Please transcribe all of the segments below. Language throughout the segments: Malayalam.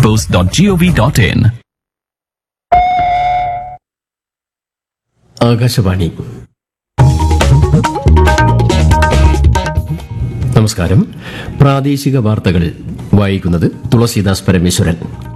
post.gov.in. ആകാശവാണി നമസ്കാരം പ്രാദേശിക വാർത്തകൾ വായിക്കുന്നത് തുളസീദാസ് പരമേശ്വരൻ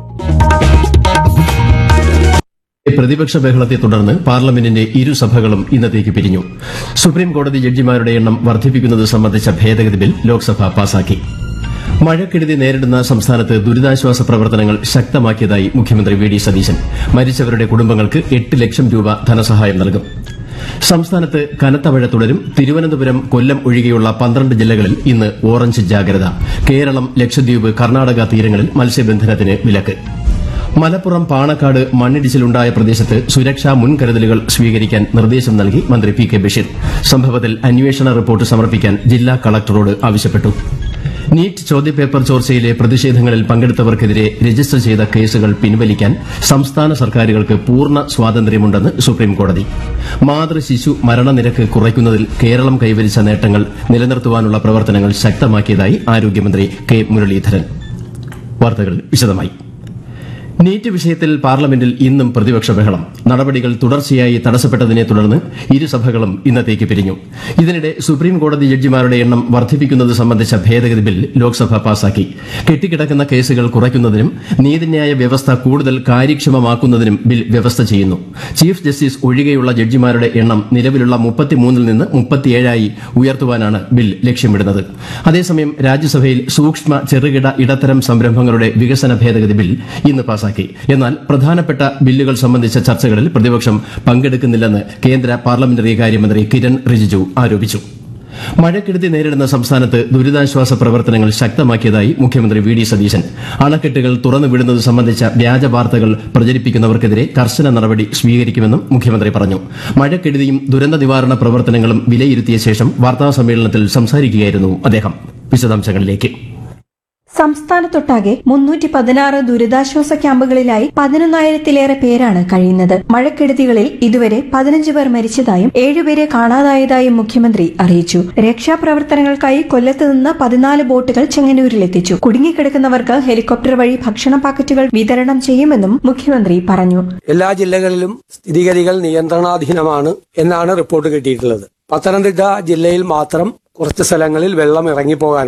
പ്രതിപക്ഷ ബഹളത്തെ തുടർന്ന് പാർലമെന്റിന്റെ ഇരുസഭകളും ഇന്നത്തേക്ക് പിരിഞ്ഞു സുപ്രീം കോടതി ജഡ്ജിമാരുടെ എണ്ണം വർദ്ധിപ്പിക്കുന്നത് സംബന്ധിച്ച ഭേദഗതി ബിൽ ലോക്സഭ പാസാക്കി മഴക്കെടുതി നേരിടുന്ന സംസ്ഥാനത്ത് ദുരിതാശ്വാസ പ്രവർത്തനങ്ങൾ ശക്തമാക്കിയതായി മുഖ്യമന്ത്രി വി ഡി സതീശൻ മരിച്ചവരുടെ കുടുംബങ്ങൾക്ക് എട്ട് ലക്ഷം രൂപ ധനസഹായം നൽകും സംസ്ഥാനത്ത് കനത്ത മഴ തുടരും തിരുവനന്തപുരം കൊല്ലം ഒഴികെയുള്ള പന്ത്രണ്ട് ജില്ലകളിൽ ഇന്ന് ഓറഞ്ച് ജാഗ്രത കേരളം ലക്ഷദ്വീപ് കർണാടക തീരങ്ങളിൽ മത്സ്യബന്ധനത്തിന് വിലക്ക് മലപ്പുറം പാണക്കാട് മണ്ണിടിച്ചിലുണ്ടായ പ്രദേശത്ത് സുരക്ഷാ മുൻകരുതലുകൾ സ്വീകരിക്കാൻ നിർദ്ദേശം നൽകി മന്ത്രി പി കെ ബഷീർ സംഭവത്തിൽ അന്വേഷണ റിപ്പോർട്ട് സമർപ്പിക്കാൻ ജില്ലാ കളക്ടറോട് ആവശ്യപ്പെട്ടു നീറ്റ് ചോദ്യപേപ്പർ ചോർച്ചയിലെ പ്രതിഷേധങ്ങളിൽ പങ്കെടുത്തവർക്കെതിരെ രജിസ്റ്റർ ചെയ്ത കേസുകൾ പിൻവലിക്കാൻ സംസ്ഥാന സർക്കാരുകൾക്ക് പൂർണ്ണ സ്വാതന്ത്ര്യമുണ്ടെന്ന് സുപ്രീംകോടതി മാതൃ ശിശു മരണനിരക്ക് കുറയ്ക്കുന്നതിൽ കേരളം കൈവരിച്ച നേട്ടങ്ങൾ നിലനിർത്തുവാനുള്ള പ്രവർത്തനങ്ങൾ ശക്തമാക്കിയതായി ആരോഗ്യമന്ത്രി കെ മുരളീധരൻ വാർത്തകൾ വിശദമായി നീറ്റ് വിഷയത്തിൽ പാർലമെന്റിൽ ഇന്നും പ്രതിപക്ഷ ബഹളം നടപടികൾ തുടർച്ചയായി തടസ്സപ്പെട്ടതിനെ തുടർന്ന് ഇരുസഭകളും ഇന്നത്തേക്ക് പിരിഞ്ഞു ഇതിനിടെ സുപ്രീം കോടതി ജഡ്ജിമാരുടെ എണ്ണം വർദ്ധിപ്പിക്കുന്നത് സംബന്ധിച്ച ഭേദഗതി ബിൽ ലോക്സഭ പാസാക്കി കെട്ടിക്കിടക്കുന്ന കേസുകൾ കുറയ്ക്കുന്നതിനും നീതിന്യായ വ്യവസ്ഥ കൂടുതൽ കാര്യക്ഷമമാക്കുന്നതിനും ബിൽ വ്യവസ്ഥ ചെയ്യുന്നു ചീഫ് ജസ്റ്റിസ് ഒഴികെയുള്ള ജഡ്ജിമാരുടെ എണ്ണം നിലവിലുള്ള മുപ്പത്തിമൂന്നിൽ നിന്ന് മുപ്പത്തിയേഴായി ഉയർത്തുവാനാണ് ബിൽ ലക്ഷ്യമിടുന്നത് അതേസമയം രാജ്യസഭയിൽ സൂക്ഷ്മ ചെറുകിട ഇടത്തരം സംരംഭങ്ങളുടെ വികസന ഭേദഗതി ബിൽ ഇന്ന് പാസാക്കി എന്നാൽ പ്രധാനപ്പെട്ട ബില്ലുകൾ സംബന്ധിച്ച ചർച്ചകളിൽ പ്രതിപക്ഷം പങ്കെടുക്കുന്നില്ലെന്ന് കേന്ദ്ര പാർലമെന്ററി കാര്യമന്ത്രി കിരൺ റിജിജു ആരോപിച്ചു മഴക്കെടുതി നേരിടുന്ന സംസ്ഥാനത്ത് ദുരിതാശ്വാസ പ്രവർത്തനങ്ങൾ ശക്തമാക്കിയതായി മുഖ്യമന്ത്രി വി ഡി സതീശൻ അണക്കെട്ടുകൾ തുറന്നുവിടുന്നത് സംബന്ധിച്ച വ്യാജ വാർത്തകൾ പ്രചരിപ്പിക്കുന്നവർക്കെതിരെ കർശന നടപടി സ്വീകരിക്കുമെന്നും മുഖ്യമന്ത്രി പറഞ്ഞു മഴക്കെടുതിയും ദുരന്ത നിവാരണ പ്രവർത്തനങ്ങളും വിലയിരുത്തിയ ശേഷം വാർത്താസമ്മേളനത്തിൽ സംസാരിക്കുകയായിരുന്നു അദ്ദേഹം വിശദാംശങ്ങളിലേക്ക് സംസ്ഥാനത്തൊട്ടാകെ മുന്നൂറ്റി പതിനാറ് ദുരിതാശ്വാസ ക്യാമ്പുകളിലായി പതിനൊന്നായിരത്തിലേറെ പേരാണ് കഴിയുന്നത് മഴക്കെടുതികളിൽ ഇതുവരെ പതിനഞ്ച് പേർ മരിച്ചതായും ഏഴുപേരെ കാണാതായതായും മുഖ്യമന്ത്രി അറിയിച്ചു രക്ഷാപ്രവർത്തനങ്ങൾക്കായി കൊല്ലത്ത് നിന്ന് പതിനാല് ബോട്ടുകൾ ചെങ്ങന്നൂരിലെത്തിച്ചു കുടുങ്ങിക്കിടക്കുന്നവർക്ക് ഹെലികോപ്റ്റർ വഴി ഭക്ഷണ പാക്കറ്റുകൾ വിതരണം ചെയ്യുമെന്നും മുഖ്യമന്ത്രി പറഞ്ഞു എല്ലാ ജില്ലകളിലും സ്ഥിതിഗതികൾ നിയന്ത്രണാധീനമാണ് എന്നാണ് റിപ്പോർട്ട് കിട്ടിയിട്ടുള്ളത് പത്തനംതിട്ട ജില്ലയിൽ മാത്രം കുറച്ച് സ്ഥലങ്ങളിൽ വെള്ളം ഇറങ്ങിപ്പോകാൻ